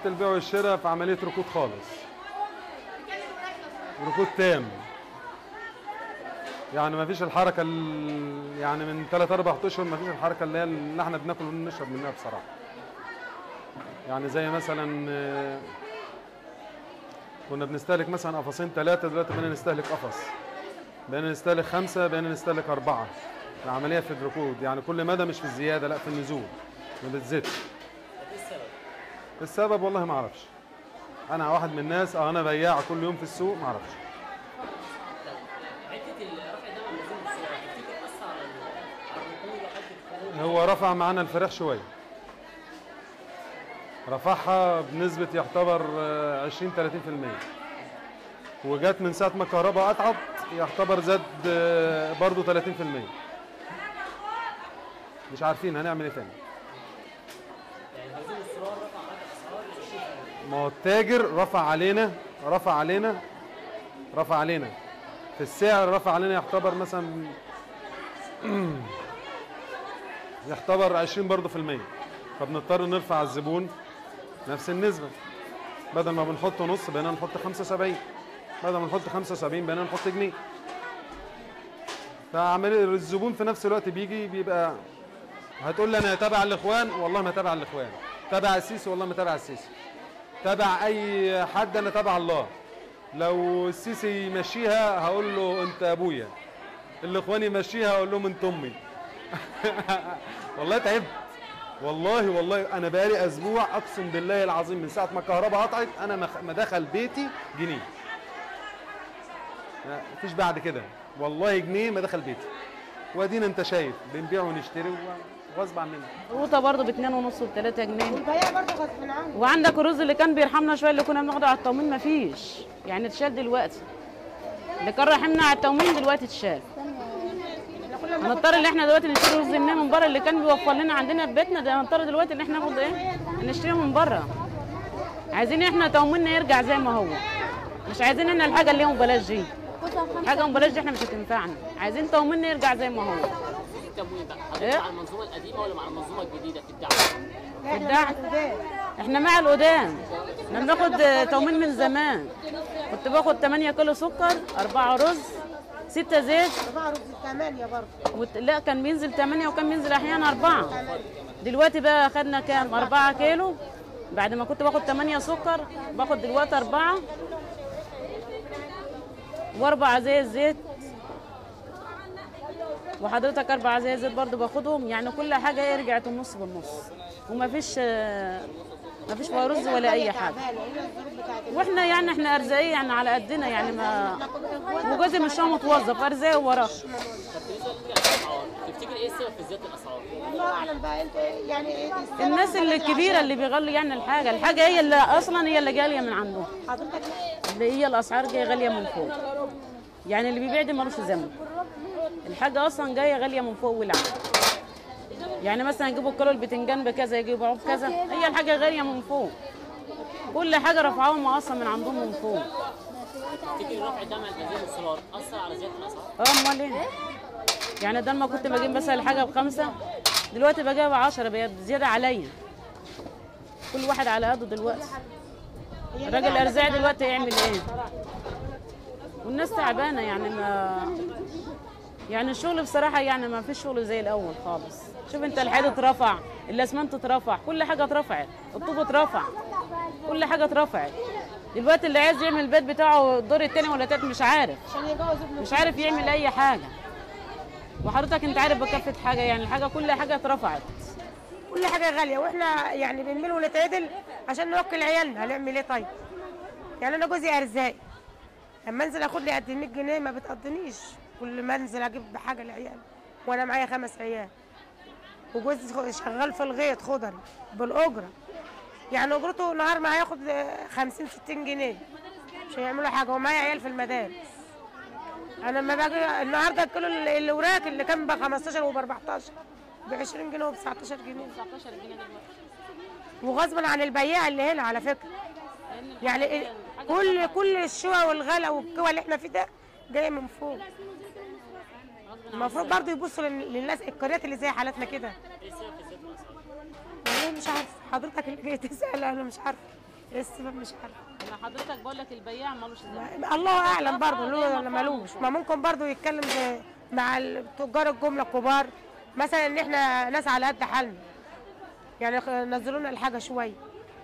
البيع والشراء في عمليه ركود خالص ركود تام يعني ما فيش الحركه ال- يعني من 3 4 اشهر ما فيش الحركه اللي هي اللي احنا بناكل ونشرب منها بصراحه يعني زي مثلا آه، كنا بنستهلك مثلا قفصين ثلاثه دلوقتي بقينا نستهلك قفص بقينا نستهلك خمسه بقينا نستهلك اربعه العمليه في الركود يعني كل مدى مش في الزياده لا في النزول ما بتزيدش السبب والله ما اعرفش انا واحد من الناس اه انا بياع كل يوم في السوق ما اعرفش حته رفع دم النزول السرعه تفتكر اثر على ال- على الركود وحده الخروج هو رفع معانا الفراخ شويه رفعها بنسبة يعتبر آه، 20 30% وجات من ساعة ما الكهرباء قطعت يعتبر زاد آه، برضو 30% مش عارفين هنعمل ايه تاني يعني نزول السرعه رفع معاك اسعار 20% ما هو التاجر رفع علينا رفع علينا رفع علينا في السعر رفع علينا يعتبر مثلا يعتبر 20 برضه في المية فبنضطر نرفع على الزبون نفس النسبة بدل ما بنحط نص بقينا نحط 75 بدل ما نحط 75 بقينا نحط جنيه فعملية الزبون في نفس الوقت بيجي بيبقى هتقول لي انا تابع الاخوان والله ما تابع الاخوان تابع السيسي والله ما تابع السيسي تابع اي حد انا تابع الله لو السيسي يمشيها هقول له انت ابويا الاخوان يمشيها هقول لهم انت امي والله تعبت والله والله انا بقالي اسبوع اقسم بالله العظيم من ساعه ما الكهرباء قطعت انا ما خ- ما دخل بيتي جنيه ما فيش بعد كده والله جنيه ما دخل بيتي وادينا انت شايف بنبيع ونشتري و- وغصب عننا قوطه برضه باتنين ونص وبتلاتة جنيه والبياع برضه غصب عنه وعندك الرز اللي كان بيرحمنا شويه اللي كنا بناخده على التومين مفيش يعني اتشال دلوقتي اللي كان راحمنا على التومين دلوقتي اتشال هنضطر ان احنا دلوقتي نشتري رز منين من بره اللي كان بيوفر لنا عندنا في بيتنا ده هنضطر دلوقتي ان احنا ناخد ايه نشتريه من بره عايزين احنا توميننا يرجع زي ما هو مش عايزين احنا الحاجه اللي هي ببلاش دي حاجه ببلاش دي احنا مش هتنفعنا عايزين توميننا يرجع زي ما هو التموين بقى حضرتك إيه؟ مع المنظومه القديمه ولا مع المنظومه الجديده في الدعم؟ في الدعم احنا مع القدام احنا بناخد تومين من زمان كنت باخد 8 كيلو سكر 4 رز 6 زيت طبعا رز ثمانية برضه وت... لا كان بينزل 8 وكان بينزل احيانا 4 دلوقتي بقى خدنا كام 4 كيلو بعد ما كنت باخد 8 سكر باخد دلوقتي 4 واربع زي زيت وحضرتك اربع زي زيت برضو باخدهم يعني كل حاجه ايه رجعت النص بالنص ومفيش آه، مفيش فيها رز ولا اي حاجه تعبانة هنا الظروف بتاعت واحنا يعني احنا ارزاقيه يعني على قدنا يعني ما وجوزي مش هو متوظف ارزاقي وراه طب بالنسبه للاسعار تفتكر ايه السبب في زياده الاسعار؟ الله اعلم بقى انت يعني ايه السبب الناس اللي الكبيره اللي بيغلوا يعني الحاجه الحاجه هي اللي اصلا هي اللي جاليه من عندهم حضرتك اللي هي الاسعار جايه غاليه من فوق يعني اللي بيبيع دي ملوش ذنب الحاجه اصلا جايه غاليه من فوق والعالم يعني مثلا يجيبوا كيلو البتنجان بكذا يجيبوا بكذا هي الحاجه غاليه من فوق كل حاجه رفعوهم اصلا من عندهم من فوق تفتكر رفع دعم البنزين والسولار اثر على زياده الاسعار؟ اه امال ايه يعني ده لما كنت بجيب مثلا الحاجه بخمسه دلوقتي بجيبها ب 10 بقت زياده عليا كل واحد على قده دلوقتي الراجل الارزاقي دلوقتي يعمل ايه والناس تعبانه يعني ما يعني الشغل بصراحه يعني ما فيش شغل زي الاول خالص شوف انت الحديد اترفع الاسمنت اترفع كل حاجه اترفعت الطوب اترفع كل حاجه اترفعت دلوقتي اللي عايز يعمل البيت بتاعه الدور التاني ولا التالت مش عارف عشان يجوز ابنه مش عارف يعمل اي حاجه وحضرتك انت عارف بكافه حاجه يعني الحاجه كل حاجه اترفعت كل حاجة غالية واحنا يعني بنميل ونتعدل عشان نوكل عيالنا هنعمل ايه طيب؟ يعني انا جوزي ارزاق لما انزل اخد لي قد 100 جنيه ما بتقضنيش كل ما انزل اجيب حاجة لعيالي وانا معايا خمس عيال وجوزي خ- شغال في الغيط خضري بالاجرة يعني اجرته نهار ما هياخد 50 60 جنيه مش هيعملوا حاجة ومعايا عيال في المدارس انا لما باجي النهارده الكيلو ال- الاوراق اللي كان ب 15 وب 14 ب 20 جنيه وب 19 جنيه 19 جنيه دلوقتي وغصبا عن البياع اللي هنا على فكره يعني ال- كل كل الشقق والغلا والكوى اللي احنا فيه ده جايه من فوق المفروض برضه يبصوا لل- للناس القريات اللي زي حالتنا كده ايه السبب في زياده الاسعار؟ والله مش عارف حضرتك اللي جاي تسال انا مش عارفه ايه السبب مش عارفه انا حضرتك بقول لك البياع ملوش ذنب ما- الله اعلم برضه آه، له زي ما ولا فعلا ملوش وكده. ما ممكن برضه يتكلم زي- مع ال- تجار الجمله الكبار مثلا ان احنا ناس على قد حالنا يعني خ- نزلوا لنا الحاجه شويه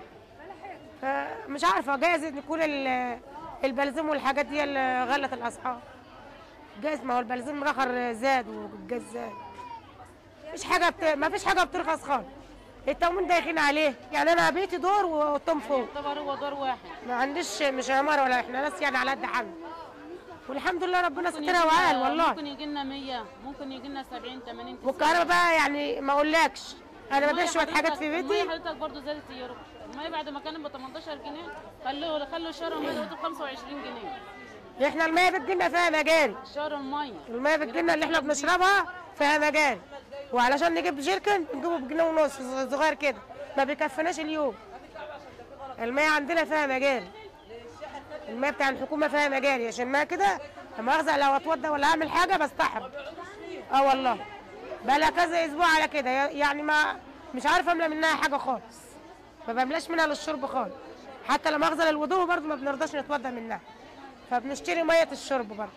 مش عارفه جايز ان يكون ال- البلزم والحاجات دي اللي غلت الاسعار جايز ما هو البلزم رخر زاد والجاز زاد مفيش حاجه بت... ما فيش حاجه بترخص خالص التموين دايخين عليه يعني انا بيتي دور والتم فوق يعتبر هو دور واحد ما عنديش مش عمارة ولا احنا ناس يعني على قد حالنا والحمد لله ربنا ممكن سترها يجي وعال لنا- والله ممكن يجي لنا 100 ممكن يجي لنا 70 80 90 والكهرباء بقى يعني ما اقولكش انا المية ببيع شويه حاجات حضرتك- في المية بيتي حضرتك برضه زادت يا رب المية بعد ما كانت ب 18 جنيه خلوا خلوا شهر المية دلوقتي ب 25 جنيه احنا الميه بتجيلنا فيها مجاري شهر المية الميه بتجيلنا اللي احنا بنشربها فيها مجاري وعلشان نجيب جيركن نجيبه بجنيه ونص صغير كده ما بيكفناش اليوم الميه عندنا فيها مجاري الميه بتاع الحكومه فيها مجاري عشان ما كده لما اخزق لو اتوضى ولا اعمل حاجه بستحرم اه والله بقى لها كذا اسبوع على كده يعني ما مش عارفه املى منها حاجه خالص ما بملاش منها للشرب خالص حتى لما اغسل الوضوء برضه ما بنرضاش نتوضى منها فبنشتري ميه الشرب برضه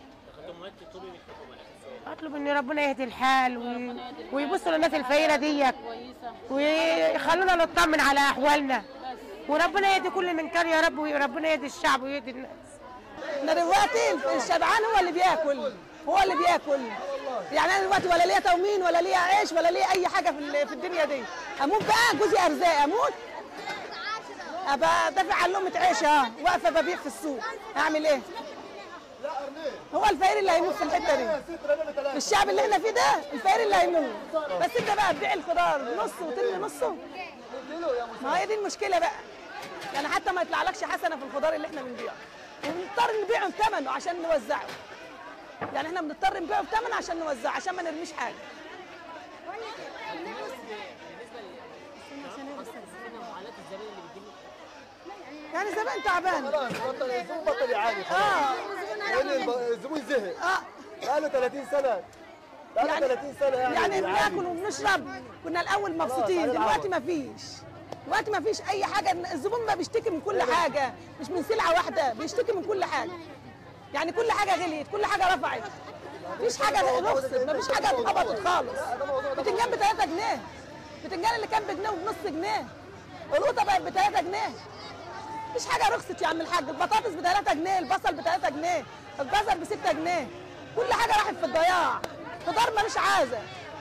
اطلب ان ربنا يهدي الحال وي... ويبصوا للناس الفقيره ديت كويسة ويخلونا نطمن على احوالنا وربنا يهدي كل من كان يا رب وربنا يهدي الشعب ويهدي الناس احنا دلوقتي الشبعان هو اللي بياكل هو اللي بياكل يعني انا دلوقتي ولا ليا تومين ولا ليا عيش ولا ليا اي حاجه في ال- في الدنيا دي اموت بقى جوزي ارزاق اموت ابقى دافع عن لقمه عيش اه واقفه ببيع في السوق اعمل ايه هو الفقير اللي هيموت في الحته دي في الشعب اللي احنا فيه ده الفقير اللي هيموت بس انت بقى تبيع الخضار نصه وترمي نصه ما هي دي المشكله بقى يعني حتى ما يطلعلكش حسنه في الخضار اللي احنا بنبيعه ونضطر نبيعه بثمنه عشان نوزعه يعني احنا بنضطر نبيعه بثمن عشان نوزعه عشان ما نرميش حاجه يعني زمان تعبان خلاص بطل الزبون بطل يعاني خلاص اه لان الب- الزبون زهق اه بقاله 30 سنه بقاله يعني 30 سنه يعني يعني بيعاني. بناكل وبنشرب كنا الاول مبسوطين عليه دلوقتي العوض. ما فيش دلوقتي ما فيش اي حاجه الزبون ما بيشتكي من كل حاجه مش من سلعه واحده بيشتكي من كل حاجه يعني كل حاجه غليت كل حاجه رفعت مفيش حاجه رخصت مفيش حاجه اتهبطت خالص بتنجان ب 3 جنيه بتنجان اللي كان بجنيه وبنص جنيه القوطه بقت ب 3 جنيه مفيش حاجه رخصت يا عم الحاج البطاطس ب 3 جنيه البصل ب 3 جنيه الجزر ب 6 جنيه كل حاجه راحت في الضياع خضار ملوش عازه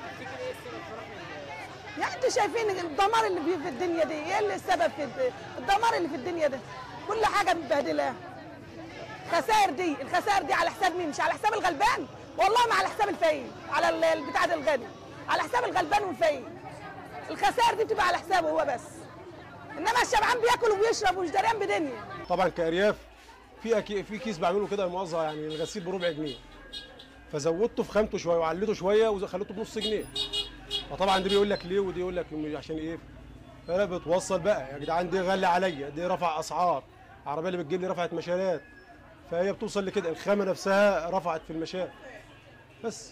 يعني انتوا شايفين الدمار اللي في في الدنيا دي ايه اللي السبب في الد- الدمار اللي في الدنيا ده كل حاجه متبهدله خسائر دي الخسائر دي على حساب مين مش على حساب الغلبان والله ما على حساب الفقير على ال- البتاع ده الغني على حساب الغلبان والفقير الخسائر دي بتبقى على حسابه هو بس انما الشبعان بياكل وبيشرب ومش دريان بدنيا طبعا كارياف في أكي في كيس بعمله كده موزع يعني الغسيل بربع جنيه فزودته في خامته شويه وعليته شويه وخليته بنص جنيه فطبعا ده بيقول لك ليه ودي يقول لك عشان ايه فانا بتوصل بقى يا جدعان دي غالي عليا دي رفع اسعار العربيه اللي بتجيب لي رفعت مشارات فهي بتوصل لكده الخامه نفسها رفعت في المشاة بس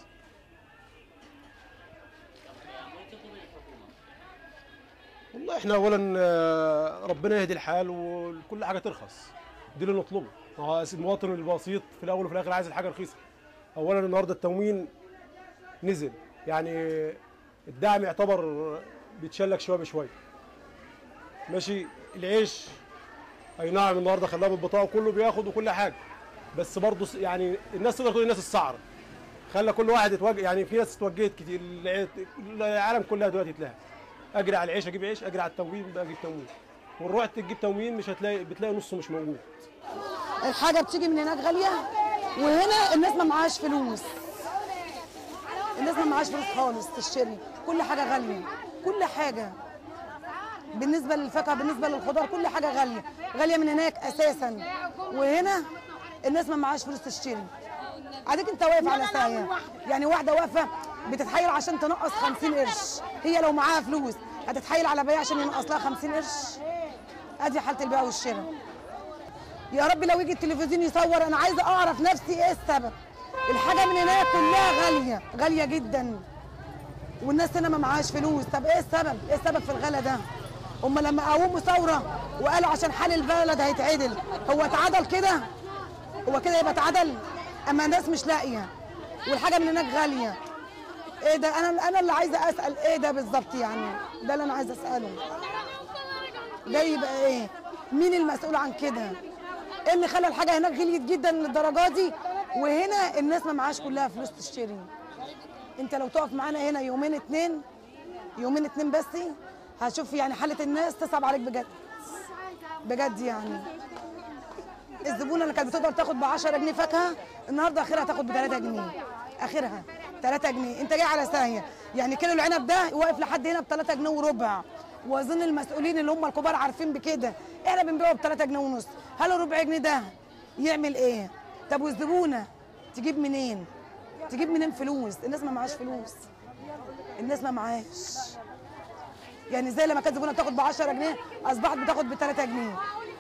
والله احنا اولا آه، ربنا يهدي الحال وكل حاجه ترخص دي اللي نطلبه ما هو المواطن البسيط في الاول وفي الاخر عايز الحاجه رخيصه اولا النهارده التموين نزل يعني الدعم يعتبر بيتشلك شويه بشويه ماشي العيش اي نعم النهارده خلاه بالبطاقه وكله بياخد وكل حاجه بس برضه س- يعني الناس تقدر تقول الناس السعره خلى كل واحد يتوجه يعني في ناس اتوجهت كتير الع- العالم كلها دلوقتي تلاقي اجري على العيش اجيب عيش اجري على التموين بقى اجيب تموين ونروح تجيب تموين مش هتلاقي بتلاقي نصه مش موجود الحاجه بتيجي من هناك غاليه وهنا الناس ما معهاش فلوس الناس ما معهاش فلوس خالص تشتري كل حاجه غاليه كل حاجه بالنسبه للفاكهه بالنسبه للخضار كل حاجه غاليه غاليه من هناك اساسا وهنا الناس ما معهاش فلوس تشتري عادك انت واقف على سايه يعني واحده واقفه بتتحايل عشان تنقص 50 قرش هي لو معاها فلوس هتتحايل على بيع عشان ينقص لها 50 قرش ادي حاله البيع والشراء يا رب لو يجي التلفزيون يصور انا عايزه اعرف نفسي ايه السبب الحاجه من هناك كلها غاليه غاليه جدا والناس هنا ما معهاش فلوس طب ايه السبب ايه السبب في الغلا ده هم لما قاوموا ثوره وقالوا عشان حال البلد هيتعدل هو اتعدل كده هو كده يبقى اتعدل اما الناس مش لاقيه والحاجه من هناك غاليه ايه ده انا انا اللي عايزه اسال ايه ده بالظبط يعني ده اللي انا عايزه اساله ده يبقى ايه مين المسؤول عن كده ايه اللي خلى الحاجه هناك غليت جدا للدرجه دي وهنا الناس ما معاش كلها فلوس تشتري انت لو تقف معانا هنا يومين اتنين يومين اتنين بس هشوف يعني حاله الناس تصعب عليك بجد بجد يعني الزبونه اللي كانت بتقدر تاخد ب 10 جنيه فاكهه النهارده اخرها تاخد ب 3 جنيه اخرها 3 جنيه انت جاي على ساهيه يعني كيلو العنب ده واقف لحد هنا ب 3 جنيه وربع واظن المسؤولين اللي هم الكبار عارفين بكده احنا بنبيعه ب 3 جنيه ونص هل الربع جنيه ده يعمل ايه طب والزبونه تجيب منين تجيب منين فلوس الناس ما معاش فلوس الناس ما معاش يعني زي لما كانت زبونه بتاخد ب 10 جنيه اصبحت بتاخد ب 3 جنيه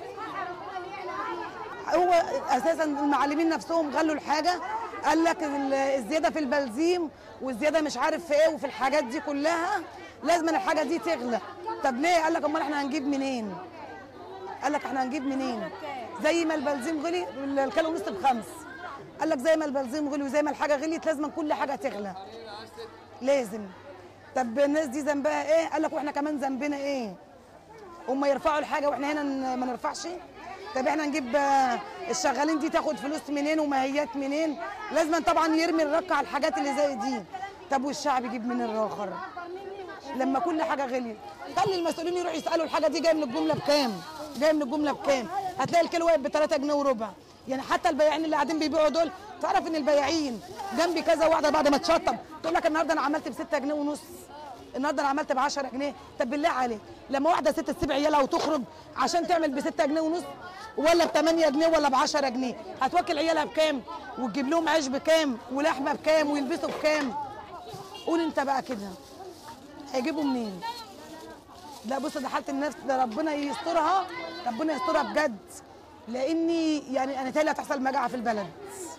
هو اساسا المعلمين نفسهم غلوا الحاجه قال لك ال- الزياده في البنزين والزياده مش عارف في ايه وفي الحاجات دي كلها لازم الحاجه دي تغلى طب ليه قال لك امال احنا هنجيب منين قال لك احنا هنجيب منين زي ما البنزين غلي الكيلو ونص بخمس قال لك زي ما البنزين غلي وزي ما الحاجه غليت لازم كل حاجه تغلى لازم طب الناس دي ذنبها ايه قال لك واحنا كمان ذنبنا ايه هم يرفعوا الحاجه واحنا هنا ن- ما نرفعش طب احنا نجيب آه، الشغالين دي تاخد فلوس منين وماهيات منين لازم طبعا يرمي الرق على الحاجات اللي زي دي طب والشعب يجيب من الاخر لما كل حاجه غليت خلي المسؤولين يروحوا يسالوا الحاجه دي جايه من الجمله بكام جايه من الجمله بكام هتلاقي الكيلو واقف ب 3 جنيه وربع يعني حتى البياعين اللي قاعدين بيبيعوا دول تعرف ان البياعين جنبي كذا واحده بعد ما تشطب تقول لك النهارده انا عملت ب 6 جنيه ونص النهارده انا عملت ب 10 جنيه طب بالله عليك لما واحده ست تسيب عيالها وتخرج عشان تعمل ب 6 جنيه ونص ولا ب 8 جنيه ولا ب 10 جنيه هتوكل عيالها بكام وتجيب لهم عيش بكام ولحمه بكام ويلبسوا بكام قول انت بقى كده هيجيبوا منين لا بص ده حاله النفس ده ربنا يسترها ربنا يسترها بجد لاني يعني انا تالي هتحصل مجاعه في البلد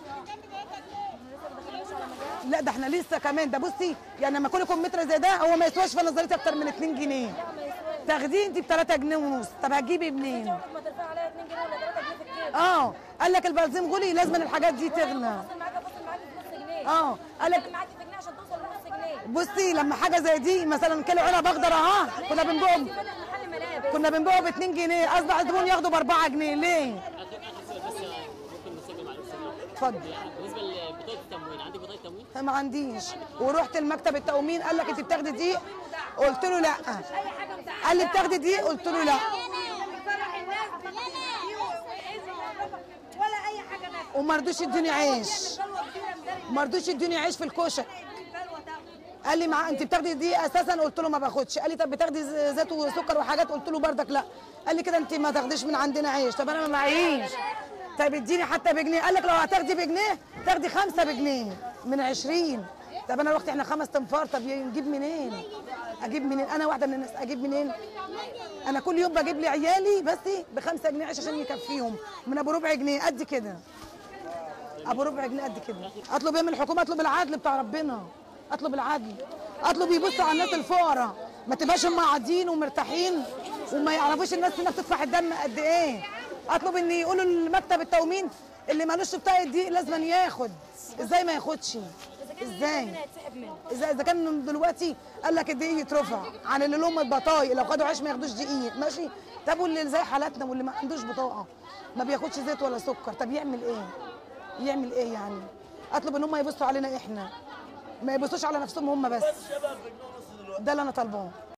لا ده احنا لسه كمان ده بصي يعني لما كل كمثرى زي ده هو ما يسواش في نظريتي اكتر من 2 جنيه تاخديه انت ب 3 جنيه ونص طب هتجيبي منين؟ ما ترفع عليا 2 جنيه ولا 3 جنيه في الكيلو اه قال لك البنزين غلي لازم الحاجات دي تغلى فاصل معاك فاصل معاك بنص جنيه اه قال لك فاصل معاك في جنيه عشان توصل لنص جنيه بصي لما حاجه زي دي مثلا كيلو عنب اخضر اهو كنا بنبيعه في فتح محل ملابس كنا بنبيعه ب 2 جنيه اصبح الزبون ياخده ب 4 جنيه ليه؟ بس ممكن نسجل مع الاستاذ اتفضل بالنسبه لبطاقه التموين عندك بطاقه تموين؟ ما عنديش ورحت المكتب التأمين قال لك انت بتاخدي دي قلت له لا قال لي بتاخدي دي قلت له لا ولا اي حاجه ناكل وما رضوش يدوني عيش ما رضوش يدوني عيش في الكشك قال لي مع انت بتاخدي دي اساسا قلت له ما باخدش قال لي طب بتاخدي ز- زيت وسكر وحاجات قلت له بردك لا قال لي كده انت ما تاخديش من عندنا عيش طب انا ما معيش طب اديني حتى بجنيه قال لك لو هتاخدي بجنيه تاخدي خمسه بجنيه من 20 طب انا رحت احنا خمس تنفار طب نجيب منين اجيب منين انا واحده من الناس اجيب منين انا كل يوم بجيب لي عيالي بس بخمسة جنيه عيش عشان يكفيهم من ابو ربع جنيه قد كده ابو ربع جنيه قد كده اطلب ايه من الحكومه اطلب العدل بتاع ربنا اطلب العدل اطلب يبصوا على الناس الفقراء ما تبقاش هم قاعدين ومرتاحين وما يعرفوش الناس هنا بتدفع الدم قد ايه اطلب ان يقولوا لمكتب التومين اللي مالوش بتاع دي لازم ياخد ازاي ما ياخدش ازاي هيتسحب منه اذا اذا كان دلوقتي قال لك الدقيق يترفع عن اللي لهم البطايق لو خدوا عيش ما ياخدوش دقيق ماشي طب واللي زي حالاتنا واللي ما عندوش بطاقه ما بياخدش زيت ولا سكر طب يعمل ايه يعمل ايه يعني اطلب ان هم يبصوا علينا احنا ما يبصوش على نفسهم هم بس ده اللي انا طالباه